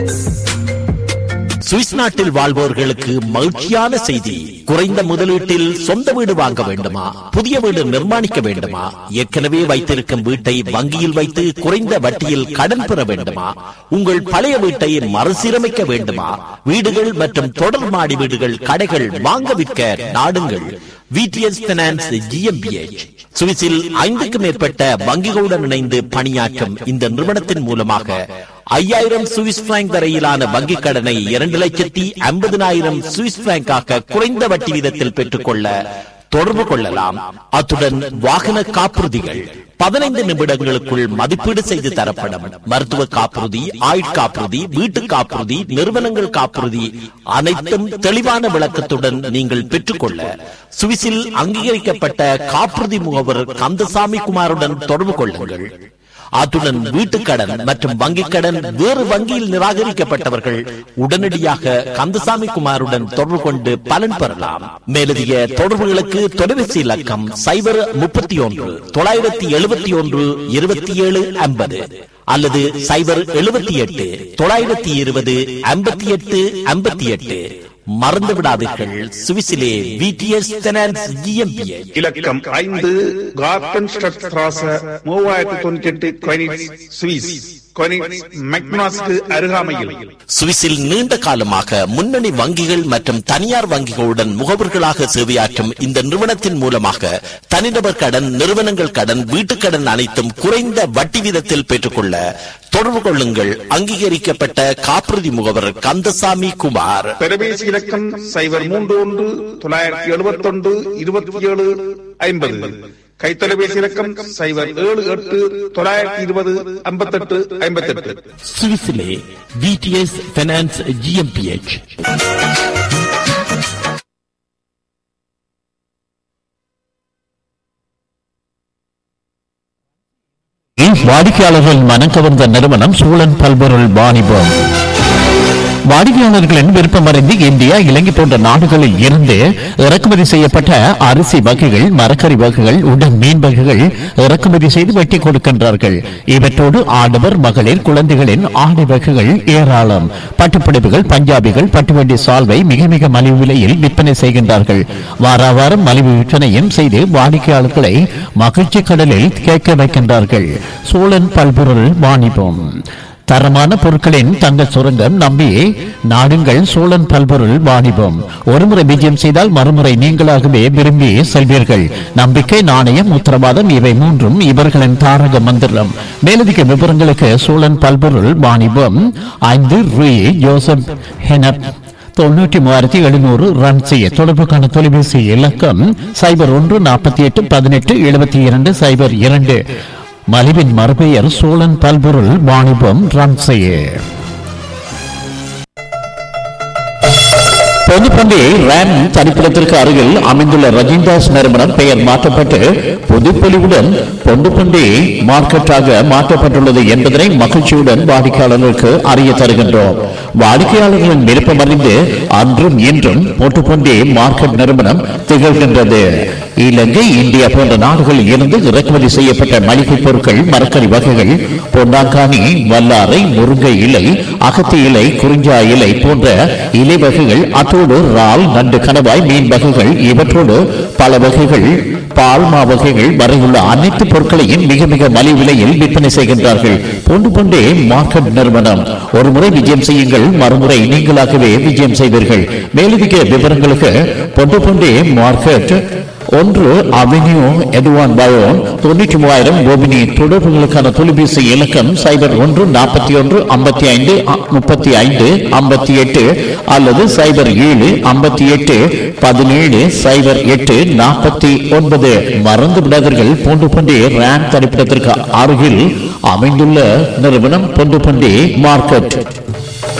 Swiss நாட்டில் வாழ்வோர்களுக்கு மகிழ்ச்சியான செய்தி குறைந்த முதலீட்டில் சொந்த வீடு வாங்க வேண்டுமா புதிய வீடு நிர்மாணிக்க வேண்டுமா ஏற்கனவே வைத்திருக்கும் வீட்டை வங்கியில் வைத்து குறைந்த வட்டியில் கடன் பெற வேண்டுமா உங்கள் பழைய வீட்டை மறுசீரமைக்க வேண்டுமா வீடுகள் மற்றும் தொடர் மாடி வீடுகள் கடைகள் வாங்க விற்க நாடுங்கள் விடிஎஸ் பினான்ஸ் ஜிஎம்பிஎச் சுவிஸில் ஐந்துக்கும் மேற்பட்ட வங்கிகளுடன் இணைந்து பணியாற்றும் இந்த நிறுவனத்தின் மூலமாக ஐயாயிரம் சுவிஸ் பிராங்க் வரையிலான வங்கிக் கடனை இரண்டு லட்சத்தி ஐம்பதினாயிரம் சுவிஸ் பிராங்காக குறைந்த வட்டி வீதத்தில் பெற்றுக்கொள்ள தொடர்பு கொள்ளலாம் அத்துடன் வாகன காப்புறுதிகள் பதினைந்து நிமிடங்களுக்குள் மதிப்பீடு செய்து தரப்படும் மருத்துவ காப்புறுதி ஆயுட்காப்புறுதி வீட்டு காப்புறுதி நிறுவனங்கள் காப்புறுதி அனைத்தும் தெளிவான விளக்கத்துடன் நீங்கள் பெற்றுக்கொள்ள சுவிஸில் அங்கீகரிக்கப்பட்ட காப்புறுதி முகவர் கந்தசாமி குமாருடன் தொடர்பு கொள்ளுங்கள் அத்துடன் வீட்டுக்கடன் மற்றும் வங்கிக் கடன் வேறு வங்கியில் நிராகரிக்கப்பட்டவர்கள் உடனடியாக கந்தசாமி குமாருடன் தொடர்பு கொண்டு பலன் பெறலாம் மேலதிக தொடர்புகளுக்கு தொலைபேசி இலக்கம் சைபர் முப்பத்தி ஒன்று தொள்ளாயிரத்தி எழுபத்தி ஒன்று இருபத்தி ஏழு ஐம்பது அல்லது சைபர் எழுபத்தி எட்டு தொள்ளாயிரத்தி இருபது ஐம்பத்தி எட்டு ஐம்பத்தி எட்டு மறந்து விடாதீர்கள் சுவிஸிலே விடிஎஸ் ஃபைனான்ஸ் ஜிஎம்பிஏ இலக்கம் ஐந்து கார்டன் ஸ்ட்ராச மூவாயிரத்தி தொண்ணூத்தி எட்டு கொயினிட்ஸ் சுவிஸ் கொயினிட்ஸ் மெக்னாஸ்க்கு அருகாமையில் சுவிஸில் நீண்ட காலமாக முன்னணி வங்கிகள் மற்றும் தனியார் வங்கிகளுடன் முகவர்களாக சேவையாற்றும் இந்த நிறுவனத்தின் மூலமாக தனிநபர் கடன் நிறுவனங்கள் கடன் வீட்டுக் கடன் அனைத்தும் குறைந்த வட்டி வீதத்தில் பெற்றுக்கொள்ள தொடர்பு கொள்ளுங்கள் அங்கீகரிக்கப்பட்ட காப்புறுதி முகவர் கந்தசாமி குமார் தொலைபேசி இலக்கம் சைபர் மூன்று ஒன்று தொள்ளாயிரத்தி எழுபத்தி ஒன்று இருபத்தி ஏழு ஐம்பது கைத்தொலைபேசி இலக்கம் சைபர் ஏழு எட்டு தொள்ளாயிரத்தி இருபது ஐம்பத்தெட்டு ஐம்பத்தெட்டு சுவிஸிலே விடிஎஸ் ஃபைனான்ஸ் ஜிஎம்பிஎச் வாடிக்கையாளர்கள் மனம் கவர்ந்த நிறுவனம் சூழன் பல்பொருள் வாணிபம் வாடிக்கையாளர்களின் விருப்பம் அறிந்து இந்தியா இலங்கை போன்ற நாடுகளில் இருந்து இறக்குமதி செய்யப்பட்ட அரிசி வகைகள் மரக்கறி வகைகள் உடன் மீன் வகைகள் இறக்குமதி செய்து வெட்டி கொடுக்கின்றார்கள் இவற்றோடு ஆடவர் மகளிர் குழந்தைகளின் ஆடை வகைகள் ஏராளம் பட்டுப்பிடிப்புகள் பஞ்சாபிகள் பட்டுவண்டி சால்வை மிக மிக மலிவு விலையில் விற்பனை செய்கின்றார்கள் வார வாரம் மலிவு விற்பனையும் செய்து வாடிக்கையாளர்களை மகிழ்ச்சி கடலில் கேட்க வைக்கின்றார்கள் சோழன் பல்பொருள் வாணிபம் தரமான பொருட்களின் தங்க சுரங்கம் நம்பி நாடுங்கள் சோழன் பல்பொருள் வாணிபம் ஒருமுறை விஜயம் செய்தால் மறுமுறை நீங்களாகவே விரும்பி செல்வீர்கள் நம்பிக்கை நாணயம் உத்தரவாதம் இவை மூன்றும் இவர்களின் தாரக மந்திரம் மேலதிக விவரங்களுக்கு சோழன் பல்பொருள் வாணிபம் ஐந்து ரூ ஜோசப் ஹெனப் தொண்ணூற்றி மூவாயிரத்தி எழுநூறு ரன் செய்ய தொடர்புக்கான தொலைபேசி இலக்கம் சைபர் ஒன்று நாற்பத்தி எட்டு பதினெட்டு எழுபத்தி இரண்டு சைபர் இரண்டு மலிவின் மறுபெயர் சோழன் பல்பொருள் வாணிபம் ரன் செய்ய பொதுப்பண்டி ரேம் தனிப்பிடத்திற்கு அருகில் அமைந்துள்ள ரஜிந்தாஸ் நிறுவனம் பெயர் மாற்றப்பட்டு புதுப்பொலிவுடன் பொண்டுப்பண்டி மார்க்கெட்டாக மாற்றப்பட்டுள்ளது என்பதனை மகிழ்ச்சியுடன் வாடிக்கையாளர்களுக்கு அறிய தருகின்றோம் வாடிக்கையாளர்களின் விருப்பம் அறிந்து அன்றும் இன்றும் பொட்டுப்பண்டி மார்க்கெட் நிறுவனம் திகழ்கின்றது இலங்கை இந்தியா போன்ற நாடுகளில் இருந்து இறக்குமதி செய்யப்பட்ட மளிகை பொருட்கள் மரக்கறி வகைகள் பொன்னாங்கானி வல்லாரை முருங்கை இலை அகத்தி இலை குறிஞ்சா இலை போன்ற இலை வகைகள் அத்தோடு இறால் நண்டு கணவாய் மீன் வகைகள் இவற்றோடு பல வகைகள் பால்மா வகைகள் வரையுள்ள அனைத்து பொருட்களையும் மிக மிக மலிவு விலையில் விற்பனை செய்கின்றார்கள் பொண்டு பொண்டே மார்க்கெட் நிறுவனம் ஒரு முறை விஜயம் செய்யுங்கள் மறுமுறை நீங்களாகவே விஜயம் செய்வீர்கள் மேலதிக விவரங்களுக்கு பொண்டு பொண்டே மார்க்கெட் ஒன்று அவென்யூ எதுவான் பயோன் தொண்ணூற்றி மூவாயிரம் கோபினி தொடர்புகளுக்கான தொலைபேசி இலக்கம் சைபர் ஒன்று நாற்பத்தி ஒன்று ஐம்பத்தி ஐந்து முப்பத்தி ஐந்து ஐம்பத்தி எட்டு அல்லது சைபர் ஏழு ஐம்பத்தி எட்டு பதினேழு சைபர் எட்டு நாற்பத்தி ஒன்பது மறந்து விடாதீர்கள் போன்று பண்டி ரேம் தரிப்பிடத்திற்கு அருகில் அமைந்துள்ள நிறுவனம் பொண்டு பண்டி மார்க்கெட்